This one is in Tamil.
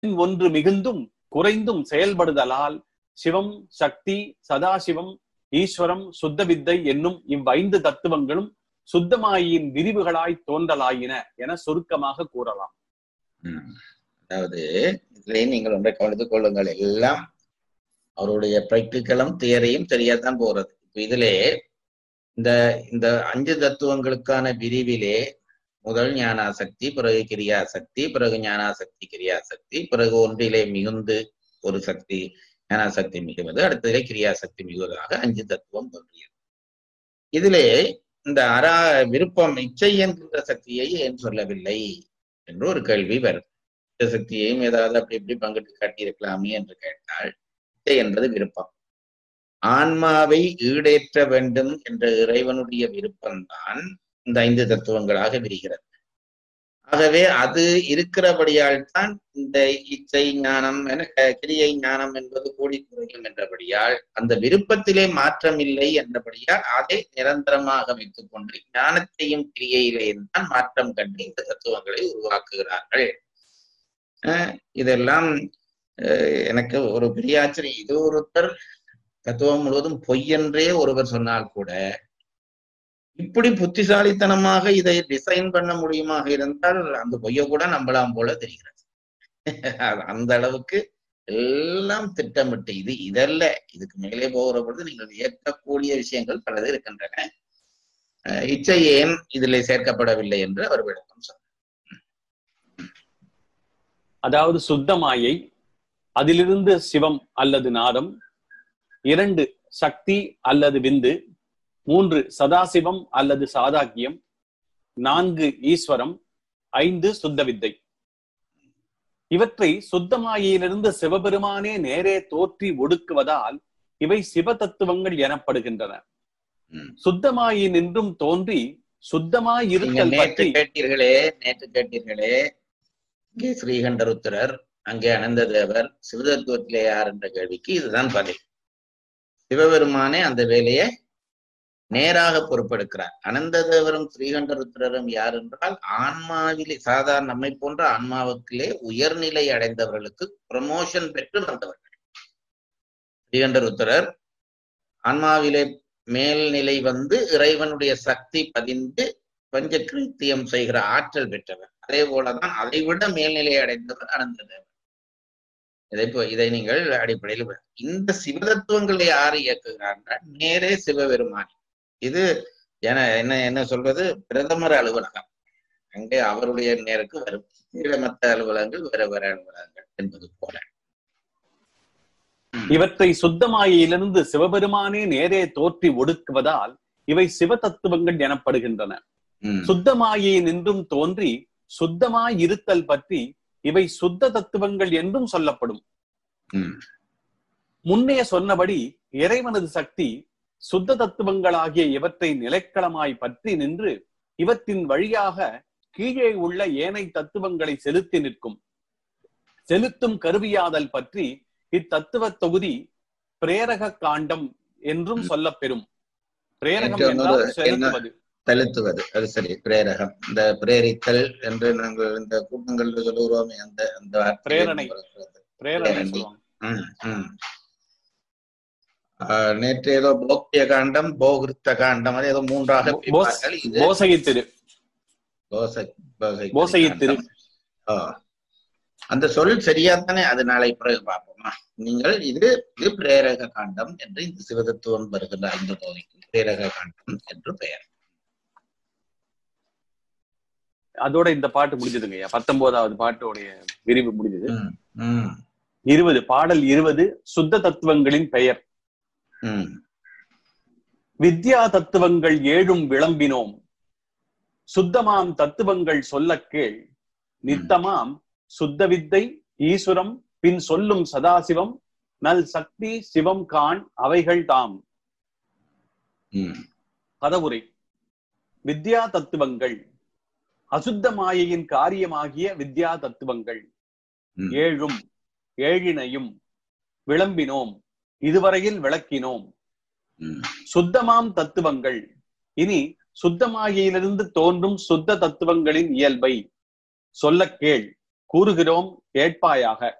ஒன்று மிகுந்தும் குறைந்தும் செயல்படுதலால் சிவம் சக்தி சதாசிவம் ஈஸ்வரம் சுத்த வித்தை என்னும் இவ்வைந்து தத்துவங்களும் சுத்தமாயின் விரிவுகளாய் தோன்றலாயின என சுருக்கமாக கூறலாம் ம். அதாவது இதுல நீங்கள் ஒன்றை கவனித்துக் கொள்ளுங்கள் எல்லாம் அவருடைய பிராக்டிக்கலும் தியரியும் சரியாத்தான் போறது இப்ப இதிலே இந்த இந்த அஞ்சு தத்துவங்களுக்கான விரிவிலே முதல் ஞானாசக்தி பிறகு கிரியாசக்தி பிறகு ஞானாசக்தி கிரியாசக்தி பிறகு ஒன்றிலே மிகுந்து ஒரு சக்தி ஞானாசக்தி மிகுவது அடுத்ததிலே கிரியாசக்தி மிகுவதாக அஞ்சு தத்துவம் தோன்றியது இதிலே இந்த அரா விருப்பம் இச்சை என்கின்ற சக்தியை ஏன் சொல்லவில்லை என்று ஒரு கேள்வி வரும் இந்த சக்தியையும் ஏதாவது அப்படி இப்படி பங்கிட்டு காட்டியிருக்கலாமே என்று கேட்டால் இச்சை என்பது விருப்பம் ஆன்மாவை ஈடேற்ற வேண்டும் என்ற இறைவனுடைய விருப்பம்தான் இந்த ஐந்து தத்துவங்களாக விரிகிறது ஆகவே அது இருக்கிறபடியால் தான் இந்த இச்சை ஞானம் என க- கிரியை ஞானம் என்பது கூடி குறையும் என்றபடியால் அந்த விருப்பத்திலே மாற்றம் இல்லை என்றபடியால் அதை நிரந்தரமாக வைத்துக் கொண்டு ஞானத்தையும் கிரியையிலேயும் தான் மாற்றம் கண்டு இந்த தத்துவங்களை உருவாக்குகிறார்கள் அஹ் இதெல்லாம் அஹ் எனக்கு ஒரு பெரிய ஆச்சரியம் இது ஒருத்தர் தத்துவம் முழுவதும் பொய்யென்றே ஒருவர் சொன்னால் கூட இப்படி புத்திசாலித்தனமாக இதை டிசைன் பண்ண முடியுமாக இருந்தால் அந்த பொய்ய கூட நம்பலாம் போல தெரிகிறது அது அந்த அளவுக்கு எல்லாம் திட்டமிட்டு இது இதல்ல இதுக்கு மேலே போகிற பொழுது நீங்கள் ஏற்கக்கூடிய விஷயங்கள் பலது இருக்கின்றன அஹ் இச்சை ஏன் இதில் சேர்க்கப்படவில்லை என்று அவர் விளக்கம் சொன்னார் அதாவது சுத்தமாயை அதிலிருந்து சிவம் அல்லது நாதம் இரண்டு சக்தி அல்லது விந்து மூன்று சதாசிவம் அல்லது சாதாக்கியம் நான்கு ஈஸ்வரம் ஐந்து சுத்த வித்தை இவற்றை சுத்தமாயிலிருந்து சிவபெருமானே நேரே தோற்றி ஒடுக்குவதால் இவை சிவ தத்துவங்கள் எனப்படுகின்றன ம். சுத்தமாயின் என்றும் தோன்றி சுத்தமாய் நீங்க இருத்தல் நேற்று பற்றி கேட்டீர்களே நேற்று கேட்டீர்களே இங்கே ஸ்ரீகண்டருத்திரர் அங்கே அனந்ததேவர் சிவதத்துவத்திலே யார் என்ற கேள்விக்கு இதுதான் பதில் சிவபெருமானே அந்த வேலையை நேராக பொறுப்பெடுக்கிறார் அனந்ததேவரும் ஸ்ரீகண்டருத்திரரும் யார் என்றால் ஆன்மாவிலே சாதாரண நம்மை போன்ற ஆன்மாவுக்கிலே உயர்நிலை அடைந்தவர்களுக்கு ப்ரமோஷன் பெற்று வந்தவர்கள் ஸ்ரீகண்டருத்திரர் ஆன்மாவிலே மேல்நிலை வந்து இறைவனுடைய சக்தி பதிந்து பஞ்ச கிருத்தியம் செய்கிற ஆற்றல் பெற்றவர் அதே போலதான் அதை விட மேல்நிலை அடைந்தவர் அனந்ததேவர் இதை இப்போ இதை நீங்கள் அடிப்படையில் ப- இந்த சிவதத்துவங்களை யார் இயக்குகிறார்கள் நேரே சிவபெருமான் இது என என்ன என்ன சொல்வது பிரதமர் அலுவலகம் அங்கே அவருடைய நேருக்கு வரும் கீழே மற்ற அலுவலகங்கள் வேற வேற அலுவலகங்கள் என்பது போல இவற்றை சுத்தமாயிலிருந்து சிவபெருமானே நேரே தோற்றி ஒடுக்குவதால் இவை சிவ தத்துவங்கள் எனப்படுகின்றன ம், சுத்தமாயை நின்றும் தோன்றி சுத்தமாய் இருத்தல் பற்றி இவை சுத்த தத்துவங்கள் என்றும் சொல்லப்படும் ம், முன்னே சொன்னபடி இறைவனது சக்தி சுத்த தத்துவங்களாகிய இவற்றை நிலைக்களமாய் பற்றி நின்று இவற்றின் வழியாக கீழே உள்ள ஏனை தத்துவங்களை செலுத்தி நிற்கும் செலுத்தும் கருவியாதல் பற்றி இத்தத்துவ தொகுதி பிரேரக காண்டம் என்றும் சொல்லப்பெறும் பிரேரகம் எனக்கு என்றால் இன்னொரு- செலுத்துவது செலுத்துவது அது சரி பிரேரகம் இந்த பிரேரித்தல் என்று நாங்கள் இந்த கூட்டங்கள் சொல்லுகிறோமே அந்த அந்த வார்த்தை பிரேரணை. வருகிறது. பிரேரணை பிரேரணை. சொல்லுவாங்க ம், ம். ஆஹ், நேற்று ஏதோ போக்கிய காண்டம் போகிருத்த காண்டம் அது ஏதோ மூன்றாக போஸ்- பிரிப்பார்கள். இது போசகித்திரு போசை போசை- போசையித்திரு. ஆ. அந்த சொல் சரியாத்தானே அது நாளை பிறகு பார்ப்போமா நீங்கள் இது இது பிரேரக காண்டம் என்று இந்த சிவதத்துவம் வருகின்ற ஐந்து பகுதிக்கு பிரேரக காண்டம் என்று பெயர் அதோட இந்த பாட்டு முடிஞ்சதுங்கய்யா பத்தொன்பதாவது பாட்டோடைய விரிவு முடிஞ்சது ம், ம், இருபது பாடல் இருபது சுத்த தத்துவங்களின் பெயர் ம், வித்யா தத்துவங்கள் ஏழும் விளம்பினோம் சுத்தமாம் தத்துவங்கள் சொல்லக் கேள் நித்தமாம் சுத்த வித்தை ஈசுரம் பின் சொல்லும் சதாசிவம் நல் சக்தி சிவம் கான் அவைகள் தாம் ம், பதவுரை வித்யா தத்துவங்கள் அசுத்த மாயையின் காரியமாகிய வித்யா தத்துவங்கள் ம். ஏழும் ஏழினையும் விளம்பினோம் இதுவரையில் விளக்கினோம் ம், சுத்தமாம் தத்துவங்கள் இனி சுத்தமாகியிலிருந்து தோன்றும் சுத்த தத்துவங்களின் இயல்பை சொல்லக் கேள் கூறுகிறோம் கேட்பாயாக